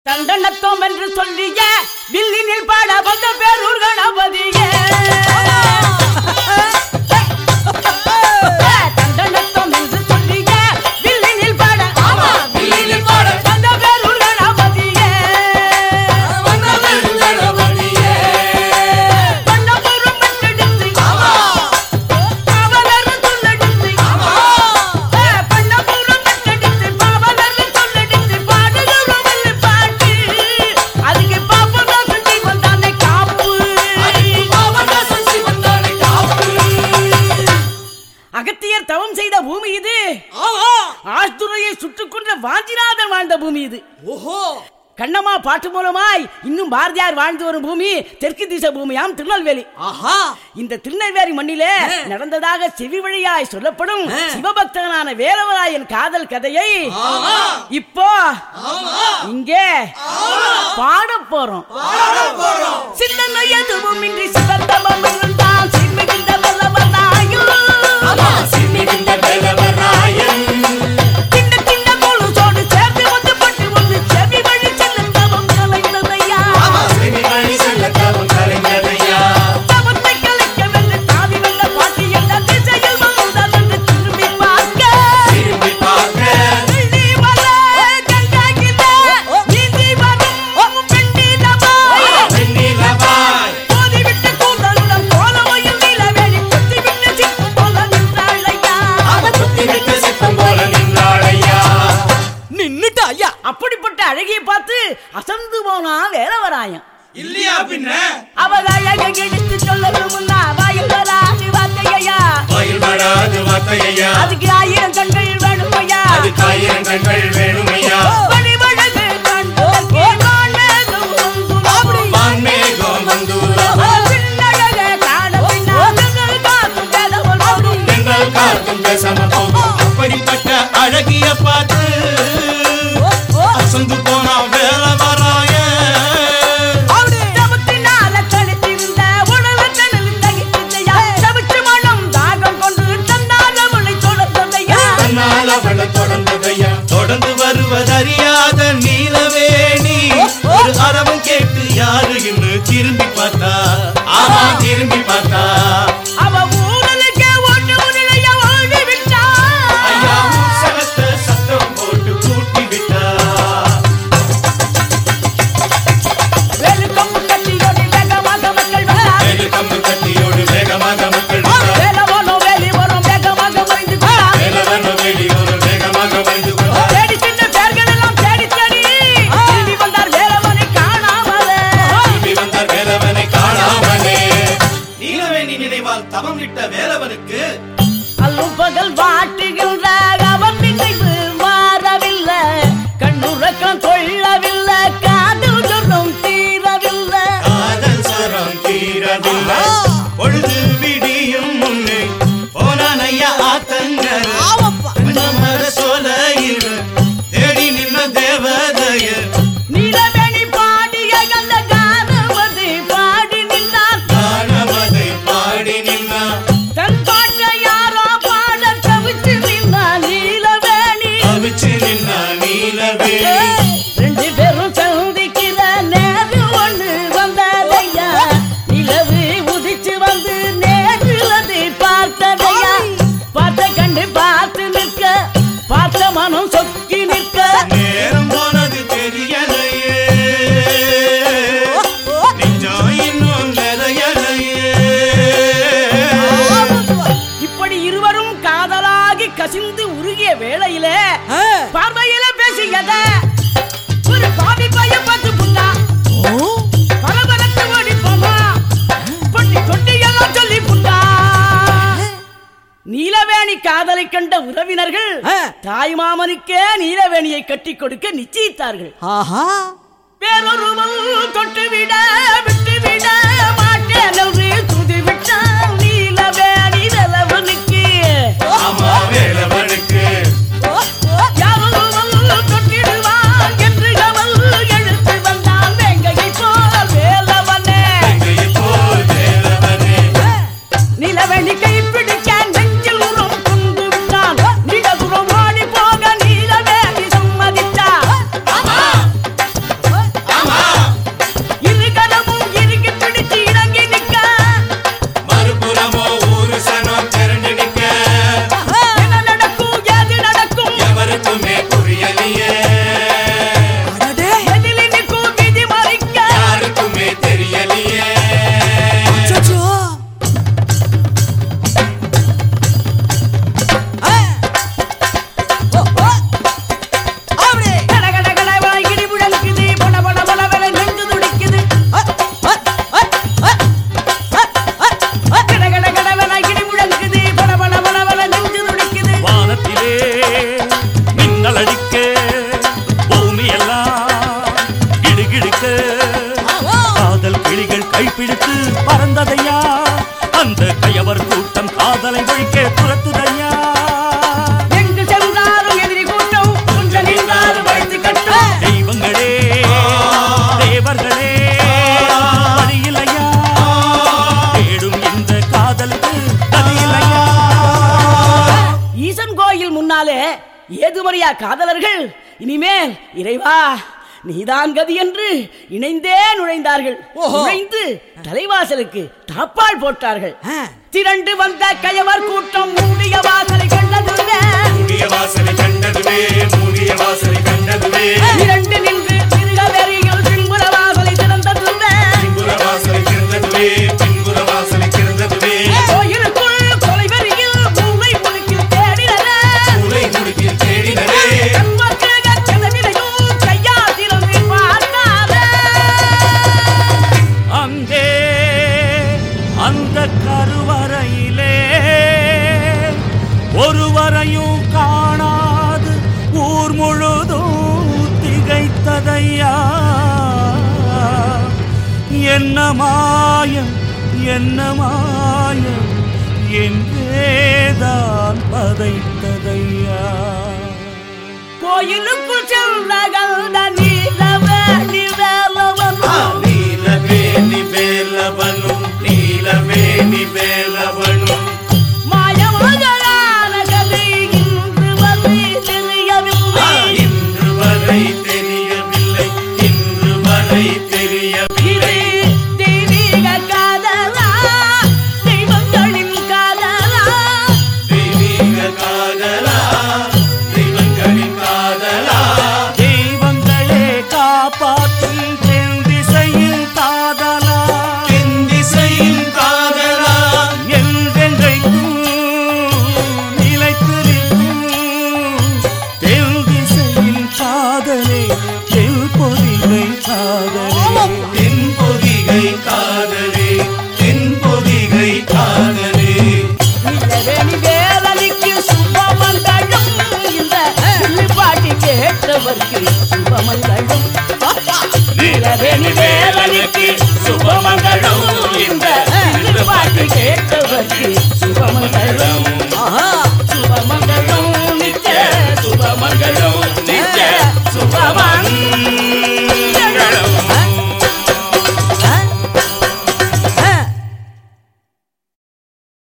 தண்டனத்தோம் என்று சொல்லிய வில்லினில் பாட வந்த பேரூர் கணபதியே தண்டனத்தோம் என்று சொல்லிய வில்லினில் பாட ஆமா வில்லினில் பாட வந்த பேரூர் கணபதியே பண்ணபுரம் பெற்றெடுத்து பாவலர் சொல்லெடுத்து பண்ணபுரம் பெற்றெடுத்து பாவலர் சொல்லெடுத்து பாடுகிறவள் பாட்டு அதுக்கு பாப்பதா சுத்தி வந்தானே காப்பு அகத்தியர் தவம் செய்த பூமி இது ஆஸ்துரையை சுட்டுக் கொன்ற வாஞ்சிநாதன் வாழ்ந்த பூமி இது ஓஹோ கண்ணம்மா பாட்டு மூலமாய் இன்னும் பாரதியார் வாழ்ந்து வரும் பூமி தெற்கு திசை பூமியாம் திருநெல்வேலி ஆஹா இந்த திருநெல்வேலி மண்ணிலே ஆ. நடந்ததாக செவி வழியாய் சொல்லப்படும் ஆ. சிவபக்தனான வேலவராயன் காதல் கதையை ஆமா. இப்போ இங்கே பாட போறோம் சிந்தனை எதுவும் இன்றி சிவத்தமம் இருந்தால் சிறுமிகின்ற வல்லவனாயும் சின்ன சின்ன கொலுசோடு சேர்த்து வந்து பட்டு வந்து செவி வழி செல்லும் தவம் கலைந்ததையா தவத்தை கலைக்கவென்று தாவி வந்த பாட்டி என்ற திசையில் வந்தால் என்று திரும்பி பார்க்க வெள்ளி மலை கண்டாகில நீந்தி வரும் பெண்ணினமாய் போதிவிட்டு கூந்தலுடன் போலவையில் நிலவேணி குத்திவிட்டு சிக்கும் போல நின்றாளையா நின்னுட்டா ஐயா அப்படிப்பட்ட அழகியை பார்த்து அசந்து போனா வேலவராயன் இல்லையா பின்ன அவள் அழகை எடுத்து சொல்லணும் முன்னா வாயில் வராது வார்த்தையா வாயில் வராது வார்த்தையா அதுக்கு ஆயிரம் கண்கள் வேணுமையா அதுக்கு ஆயிரம் கண்கள் வேணுமையா வழிவழகு கண்டோர்க்கு வான்மேகம் வந்துள்ளோம். வான்மேகம் வந்தூரம் சின்னழக காண பின்னால் காக்கும் கதவுள் போகும். எங்கள் காக்கும் பேசாம போகும் அப்படிப்பட்ட அழகிய பார்த்து அசந்து போனா வேலை வராய தவத்தினால கழித்திருந்த உடலை தணலில் தகித்ததையா. தவிச்சு மனம் தாகம் கொண்டு தந்தால் அவளை தொடர்ந்ததையா. தன்னால் அவளை தொடர்ந்ததையா தொடர்ந்து வருவதறியாத நீலவேணி ஒரு அரவம் கேட்டு யாரு இன்னு திரும்பி பார்த்தா ஆமா திரும்பி பார்த்தா அவ ஊரலுக்கே ஓட்டு உருளைய ஓடி விட்டா. ஐயா உற்சவத்தை சத்தம் போட்டு கூட்டி விட்டா வேலுக்கம்பு கட்டியோடி வேகமாக மக்கள் வந்தார். வேலு கம்பு கட்டியோடு வேகமாக மக்கள் வந்தார். வேலவனோ வேலி வரும் வேகமாக மறைந்து கொண்டார். வேலவனோ வேலி ஒரு வேகமாக வந்து கொண்டார். தேடி சென்ற பேர்கள் எல்லாம் தேடி தேடி திரும்பி வந்தார் வேலவனை காணாமலே. திரும்பி வந்தார் வேலவனை காணாமலே நீலவேணி நினைவால் தவம் விட்ட வேலவனுக்கு அல்லும் பகல் வாட்டுகின்ற அவன் நினைவு மாறவில்லை கண்ணுறக்கம் கொள்ளவில்லை காதல் சொன்னும் தீரவில்லை காதல் சரம் தீரவில்லை பொழுது விடியும் முன்னே போனான் ஐயா ஆத்தங்கர மர சோலையில் தேடி நின்ன தேவதைய நீலவேணி பாடிய அந்த கானவதி பாடி நின்றார் காணவதை பாடி நின்னான் தன் பாட்டை யாரோ பாட தவிச்சு நின்றார் நீலவேணி அவிச்சு நின்னா நீலவேணி ரெண்டு பேரும் சந்திக்கிற நேரம் ஒண்ணு வந்ததையா நிலவு உதிச்சு வந்து நேரில் அதை பார்த்ததையா பார்த்த கண்டு பார்த்து நிற்க பார்த்த மனம் சொக்கி நிற்க நேரம் போனது தெரியலையே நெஞ்சம் இன்னும் நிறையலையே இப்படி இருவரும் காதலாகி கசிந்து உருகிய வேளையில பார்வையில பேசியத ஒரு பாவி பையன் பார்த்து புட்டா பரபரத்து ஓடி போமா பொட்டி கொட்டி எல்லாம் சொல்லி புட்டா நீலவேணி காதலை கண்ட உறவினர்கள் ஆ. தாய்மாமனுக்கே நீலவேணியை கட்டி கொடுக்க நிச்சயித்தார்கள் ஆஹா வேறொருவன் தொட்டுவிட விட்டுவிட மாட்டேன் என்று துதிவிட்டான் நீலவேணி நிலவனுக்கு ஆமா வேலவனுக்கு யாரொருவன் தொட்டிடுவான் என்று அவள் எழுத்து வந்தான் வேங்கையை போல் வேலவனே எங்கையை போல் வேலவனே நிலவெளி கை பிடிக்க நெஞ்சில் உறும் குண்டு விட்டான் நிலபுறம் ஓடி போக நீலவேணி சம்மதித்தார் கைப்பிடித்து பறந்ததையா அந்த கயவர் கூட்டம் காதலை ஒழிக்க துரத்துதையா எங்கு சென்றாலும் எதிரி கூட்டம் கொஞ்சம் நின்றாலும் வைத்து கட்டும் தெய்வங்களே தேவர்களே வழியிலையா தேடும் இந்த காதலுக்கு கதியிலையா ஈசன் கோயில் முன்னாலே ஏதுமறியா காதலர்கள் இனிமேல் இறைவா நீதான் கதி என்று இணைந்தே நுழைந்தார்கள் ஓஹோ. நுழைந்து தலைவாசலுக்கு தாப்பால் போட்டார்கள் ஆ. திரண்டு வந்த கயவர் கூட்டம் மூடிய வாசலை கண்டதுமே மூடிய வாசலை கண்டதுவே மூடிய வாசலை கண்டதுவே இரண்டு நின்று திருகவெறியில் பின்புற வாசலை திறந்ததுமே பின்புற வாசலை திறந்ததுவே பின்புற வாசலை திறந்ததுவே கோயிலுக்குள் கொலைவெறியில் மூளை முழுக்கில் தேடினரே மூளை முடுக்கில் தேடினரே கண்மக்கிழக கதவிலையும் கையாசிரமே பார்க்காதே அங்கே அந்த கருவறையிலே ஒருவரையும் காணாது ஊர் முழுதும் திகைத்ததையா என்ன மாயம் என்ன மாயம் என்றேதான் பதைத்ததையா கோயிலுக்குள் செல்ல நீலவ நிவேலவன் நீலவேணி வேலவனும் நீலவேணி வேலவனும் மாயமகளான கதை இன்று வந்து தெரியவில்லை இன்று வரை தெரியவில்லை இன்று வரை தெரியவில்லை இது தெய்வீக காதலா தெய்வங்களின் காதலா தெய்வீக காதலா தெய்வங்களின் காதலா தெய்வங்களே காப்பாற்றும் தென் திசையில் காதலா தென் திசையின் காதலா என்றென்றைக்கும் நிலைத்திருக்கும் தென் திசையில் காதலே தென் பொதிகை காதலே தென் பொதிகை காதலே தென் பொதிகை காதலே நிலவேணி வேலனுக்கு சுபமங்கலம் இந்த பாட்டி கேட்டவர்க்கு சுபமங்கலம் நிலவேணி வேலனுக்கு சுபமங்கலம் இந்த பாட்டி கேட்டவர்க்கு